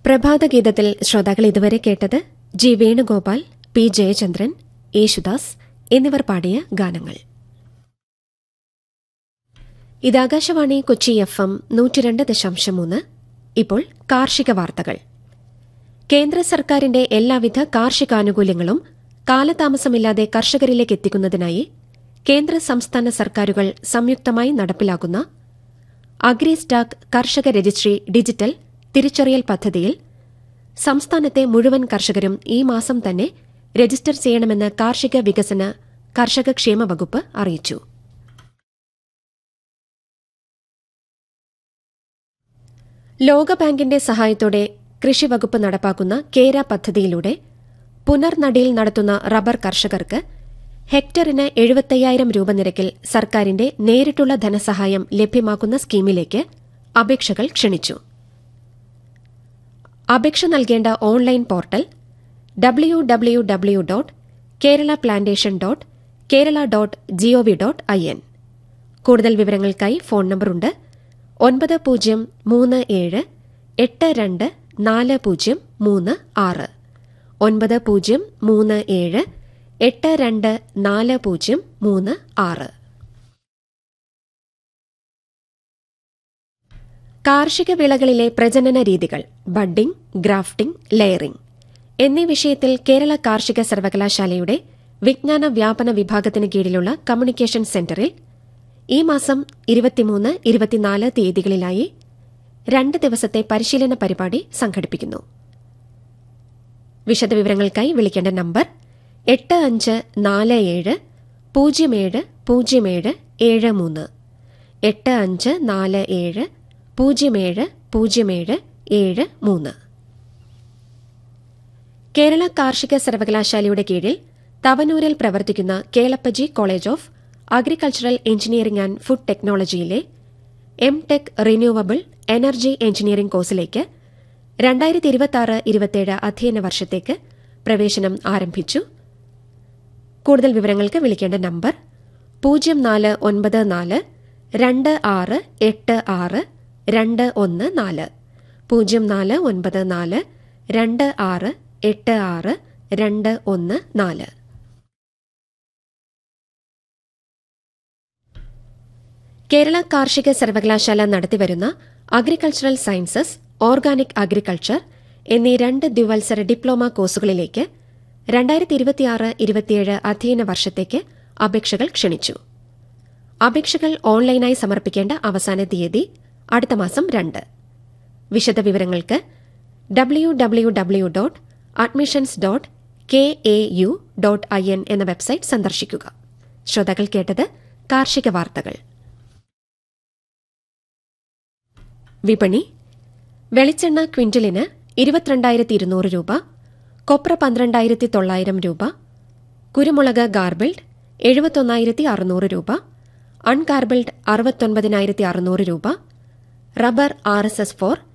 പ്രഭാതഗീതത്തിൽ ശ്രോതാക്കൾ ഇതുവരെ കേട്ടത് ജി വേണുഗോപാൽ പി ജയചന്ദ്രൻ യേശുദാസ് എന്നിവർ പാടിയ ഗാനങ്ങൾ ഇത് ആകാശവാണി കൊച്ചി എഫ് എം നൂറ്റിരണ്ട് ദശാംശം മൂന്ന് ഇപ്പോൾ കാർഷിക വാർത്തകൾ കേന്ദ്ര സർക്കാരിന്റെ എല്ലാവിധ കാർഷികാനുകൂല്യങ്ങളും കാലതാമസമില്ലാതെ കർഷകരിലേക്ക് എത്തിക്കുന്നതിനായി കേന്ദ്ര സംസ്ഥാന സർക്കാരുകൾ സംയുക്തമായി നടപ്പിലാക്കുന്ന അഗ്രി സ്റ്റാക്ക് കർഷക രജിസ്ട്രി ഡിജിറ്റൽ തിരിച്ചറിയൽ പദ്ധതിയിൽ സംസ്ഥാനത്തെ മുഴുവൻ കർഷകരും ഈ മാസം തന്നെ രജിസ്റ്റർ ചെയ്യണമെന്ന് കാർഷിക വികസന കർഷക ക്ഷേമ വകുപ്പ് അറിയിച്ചു ലോകബാങ്കിന്റെ സഹായത്തോടെ കൃഷിവകുപ്പ് നടപ്പാക്കുന്ന കേര പദ്ധതിയിലൂടെ പുനർനടിയിൽ നടത്തുന്ന റബ്ബർ കർഷകർക്ക് ഹെക്ടറിന് എഴുപത്തയ്യായിരം രൂപ നിരക്കിൽ സർക്കാരിന്റെ നേരിട്ടുള്ള ധനസഹായം ലഭ്യമാക്കുന്ന സ്കീമിലേക്ക് അപേക്ഷകൾ ക്ഷണിച്ചു അപേക്ഷ നൽകേണ്ട online portal W W W dot Kerala plantation dot Kerala dot G O V dot I N കൂടുതൽ വിവരങ്ങൾക്കായി ഫോൺ നമ്പറുണ്ട് ഒൻപത് പൂജ്യം മൂന്ന് ഏഴ് എട്ട് രണ്ട് നാല് പൂജ്യം മൂന്ന് ആറ് ഒൻപത് പൂജ്യം മൂന്ന് ഏഴ് എട്ട് രണ്ട് നാല് പൂജ്യം മൂന്ന് ആറ് കാർഷിക വിളകളിലെ പ്രജനന രീതികൾ ബഡ്ഡിംഗ് ഗ്രാഫ്റ്റിംഗ് ലെയറിംഗ് എന്നീ വിഷയത്തിൽ കേരള കാർഷിക സർവകലാശാലയുടെ വിജ്ഞാന വ്യാപന വിഭാഗത്തിന് കീഴിലുള്ള കമ്മ്യൂണിക്കേഷൻ സെന്ററിൽ ഈ മാസം ഇരുപത്തിമൂന്ന് ഇരുപത്തിനാല് തീയതികളിലായി രണ്ട് ദിവസത്തെ പരിശീലന പരിപാടി സംഘടിപ്പിക്കുന്നു വിശദവിവരങ്ങൾക്കായി വിളിക്കേണ്ട നമ്പർ എട്ട് അഞ്ച് നാല് ഏഴ് പൂജ്യം ഏഴ് പൂജ്യം ഏഴ് ഏഴ് മൂന്ന് എട്ട് അഞ്ച് നാല് ഏഴ് പൂജ്യം ഏഴ് പൂജ്യം ഏഴ് ഏഴ് മൂന്ന് കേരള കാർഷിക സർവകലാശാലയുടെ കീഴിൽ തവനൂരിൽ പ്രവർത്തിക്കുന്ന Kelappaji college of agricultural engineering and food ടെക്നോളജിയിലെ M tech renewable energy engineering കോഴ്സിലേക്ക് രണ്ടായിരത്തി ഇരുപത്തിയാറ് ഇരുപത്തിയേഴ് അധ്യയന വർഷത്തേക്ക് പ്രവേശനം ആരംഭിച്ചു കൂടുതൽ വിവരങ്ങൾക്ക് വിളിക്കേണ്ട നമ്പർ പൂജ്യം നാല് ഒൻപത് നാല് രണ്ട് ആറ് എട്ട് ആറ് രണ്ട് ഒന്ന് നാല് പൂജ്യം നാല് ഒൻപത് നാല് രണ്ട് ആറ് എട്ട് ആറ് രണ്ട് ഒന്ന് നാല് കേരള കാർഷിക സർവകലാശാല നടത്തിവരുന്ന അഗ്രികൾച്ചറൽ സയൻസസ് ഓർഗാനിക് അഗ്രികൾച്ചർ എന്നീ രണ്ട് ദ്വിവത്സര ഡിപ്ലോമ കോഴ്സുകളിലേക്ക് രണ്ടായിരത്തി ഇരുപത്തിയാറ് ഇരുപത്തിയേഴ് അധ്യയന വർഷത്തേക്ക് അപേക്ഷകൾ ക്ഷണിച്ചു അപേക്ഷകൾ ഓൺലൈനായി സമർപ്പിക്കേണ്ട അവസാന തീയതി അടുത്ത മാസം രണ്ട് വിശദവിവരങ്ങൾക്ക് W W W dot admissions dot K A U dot I N എന്ന വെബ്സൈറ്റ് സന്ദർശിക്കുക ശ്രോതാക്കൾ കേട്ടത് കാർഷിക വാർത്തകൾ വിപണി വെളിച്ചെണ്ണ ക്വിന്റലിന് ഇരുപത്തിരണ്ടായിരത്തി ഇരുന്നൂറ് രൂപ കൊപ്ര പന്ത്രണ്ടായിരത്തി തൊള്ളായിരം രൂപ കുരുമുളക് ഗാർബിൾഡ് എഴുപത്തൊന്നായിരത്തി അറുന്നൂറ് രൂപ അൺഗാർബിൾഡ് അറുപത്തൊൻപതിനായിരത്തി അറുന്നൂറ് രൂപ rubber R S S four